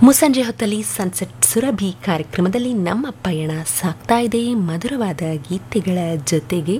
ಮುಸ್ಸಂಜೆ ಹೊತ್ತಲ್ಲಿ ಸನ್ಸೆಟ್ ಸುರಭಿ ಕಾರ್ಯಕ್ರಮದಲ್ಲಿ ನಮ್ಮ ಪಯಣ ಸಾಗ್ತಾ ಇದೆ ಮಧುರವಾದ ಗೀತೆಗಳ ಜೊತೆಗೆ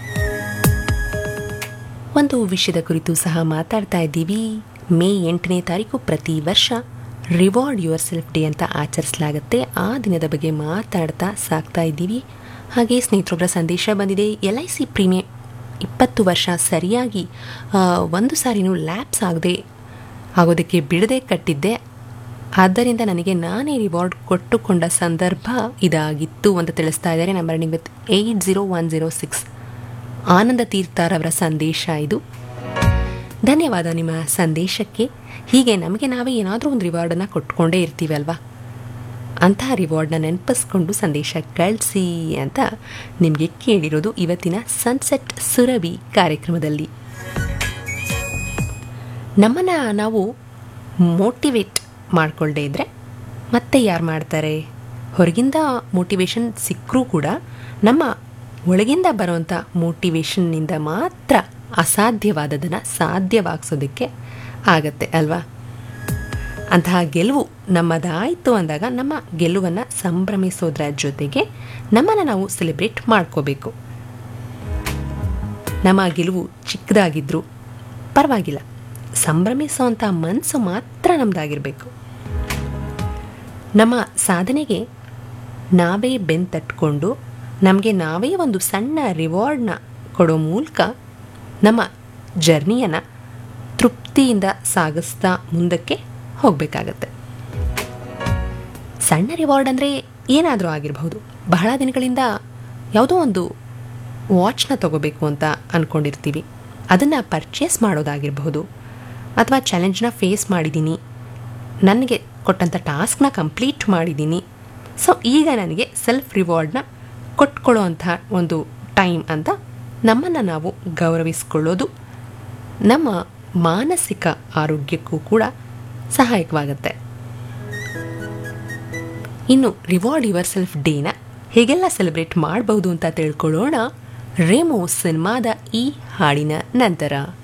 ಒಂದು ವಿಷಯದ ಕುರಿತು ಸಹ ಮಾತಾಡ್ತಾ ಇದ್ದೀವಿ ಮೇ ಎಂಟನೇ ತಾರೀಕು ಪ್ರತಿ ವರ್ಷ ರಿವಾರ್ಡ್ ಯುವರ್ ಸೆಲ್ಫ್ ಡೇ ಅಂತ ಆಚರಿಸಲಾಗುತ್ತೆ ಆ ದಿನದ ಬಗ್ಗೆ ಮಾತಾಡ್ತಾ ಸಾಕ್ತಾ ಇದ್ದೀವಿ ಹಾಗೆ ಸ್ನೇಹಿತರೊಬ್ಬರ ಸಂದೇಶ ಬಂದಿದೆ ಎಲ್ ಐ ಸಿ ಪ್ರೀಮಿಯಂ ಇಪ್ಪತ್ತು ವರ್ಷ ಸರಿಯಾಗಿ ಆ, ಒಂದು ಸಾರಿನೂ ಲ್ಯಾಪ್ಸ್ ಆಗದೆ ಆಗೋದಕ್ಕೆ ಬಿಡದೆ ಕಟ್ಟಿದ್ದೆ ಆದ್ದರಿಂದ ನನಗೆ ನಾನೇ ರಿವಾರ್ಡ್ ಕೊಟ್ಟುಕೊಂಡ ಸಂದರ್ಭ ಇದಾಗಿತ್ತು ಅಂತ ತಿಳಿಸ್ತಾ ಇದ್ದಾರೆ ನಂಬರ್ ವಿತ್ eight zero one zero six Ananda ತೀರ್ಥರವರ ಸಂದೇಶ ಇದು ಧನ್ಯವಾದ ನಿಮ್ಮ ಸಂದೇಶಕ್ಕೆ ಹೀಗೆ ನಮಗೆ ನಾವೇ ಏನಾದರೂ ಒಂದು ರಿವಾರ್ಡನ್ನು ಕೊಟ್ಕೊಂಡೇ ಇರ್ತೀವಿ ಅಲ್ವಾ ಅಂತಹ ರಿವಾರ್ಡ್ನ ನೆನಪಿಸ್ಕೊಂಡು ಸಂದೇಶ ಕಳಿಸಿ ಅಂತ ನಿಮಗೆ ಕೇಳಿರೋದು ಇವತ್ತಿನ ಸನ್ಸೆಟ್ ಸುರಭಿ ಕಾರ್ಯಕ್ರಮದಲ್ಲಿ ನಮ್ಮನ್ನು ನಾವು ಮೋಟಿವೇಟ್ ಮಾಡಿಕೊಳ್ಳದೆ ಇದ್ದರೆ ಮತ್ತೆ ಯಾರು ಮಾಡ್ತಾರೆ ಹೊರಗಿಂದ ಮೋಟಿವೇಶನ್ ಸಿಕ್ಕರೂ ಕೂಡ ನಮ್ಮ ಒಳಗಿಂದ ಬರುವಂಥ ಮೋಟಿವೇಶನ್ನಿಂದ ಮಾತ್ರ ಅಸಾಧ್ಯವಾದದನ್ನು ಸಾಧ್ಯವಾಗಿಸೋದಕ್ಕೆ ಆಗತ್ತೆ ಅಲ್ವಾ ಅಂತಹ ಗೆಲುವು ನಮ್ಮದಾಯಿತು ಅಂದಾಗ ನಮ್ಮ ಗೆಲುವನ್ನು ಸಂಭ್ರಮಿಸೋದ್ರ ಜೊತೆಗೆ ನಮ್ಮನ್ನು ನಾವು ಸೆಲೆಬ್ರೇಟ್ ಮಾಡ್ಕೋಬೇಕು ನಮ್ಮ ಗೆಲುವು ಚಿಕ್ಕದಾಗಿದ್ರೂ ಪರವಾಗಿಲ್ಲ ಸಂಭ್ರಮಿಸುವಂಥ ಮನಸ್ಸು ಮಾತ್ರ ನಮ್ಮದಾಗಿರಬೇಕು ನಮ್ಮ ಸಾಧನೆಗೆ ನಾವೇ ಬೆನ್ ತಟ್ಕೊಂಡು ನಮಗೆ ನಾವೇ ಒಂದು ಸಣ್ಣ ರಿವಾರ್ಡ್ನ ಕೊಡೋ ಮೂಲಕ ನಮ್ಮ ಜರ್ನಿಯನ್ನು ತೃಪ್ತಿಯಿಂದ ಸಾಗಿಸ್ತಾ ಮುಂದಕ್ಕೆ ಹೋಗಬೇಕಾಗತ್ತೆ ಸಣ್ಣ ರಿವಾರ್ಡ್ ಅಂದರೆ ಏನಾದರೂ ಆಗಿರಬಹುದು ಬಹಳ ದಿನಗಳಿಂದ ಯಾವುದೋ ಒಂದು ವಾಚ್ನ ತಗೋಬೇಕು ಅಂತ ಅಂದ್ಕೊಂಡಿರ್ತೀವಿ ಅದನ್ನು ಪರ್ಚೇಸ್ ಮಾಡೋದಾಗಿರಬಹುದು ಅಥವಾ ಚಾಲೆಂಜ್ನ ಫೇಸ್ ಮಾಡಿದ್ದೀನಿ ನನಗೆ ಕೊಟ್ಟಂಥ ಟಾಸ್ಕ್ನ ಕಂಪ್ಲೀಟ್ ಮಾಡಿದ್ದೀನಿ ಸೊ ಈಗ ನನಗೆ ಸೆಲ್ಫ್ ರಿವಾರ್ಡ್ನ ಕೊಟ್ಕೊಳ್ಳೋ ಅಂಥ ಒಂದು ಟೈಮ್ ಅಂತ ನಮ್ಮನ್ನು ನಾವು ಗೌರವಿಸ್ಕೊಳ್ಳೋದು ನಮ್ಮ ಮಾನಸಿಕ ಆರೋಗ್ಯಕ್ಕೂ ಕೂಡ ಸಹಾಯಕವಾಗುತ್ತೆ ಇನ್ನು ರಿವಾರ್ಡ್ ಯುವರ್ ಸೆಲ್ಫ್ ಡೇನ ಹೇಗೆಲ್ಲ ಸೆಲೆಬ್ರೇಟ್ ಮಾಡಬಹುದು ಅಂತ ತಿಳ್ಕೊಳ್ಳೋಣ ರೇಮೋ ಸಿನಿಮಾದ ಈ ಹಾಡಿನ ನಂತರ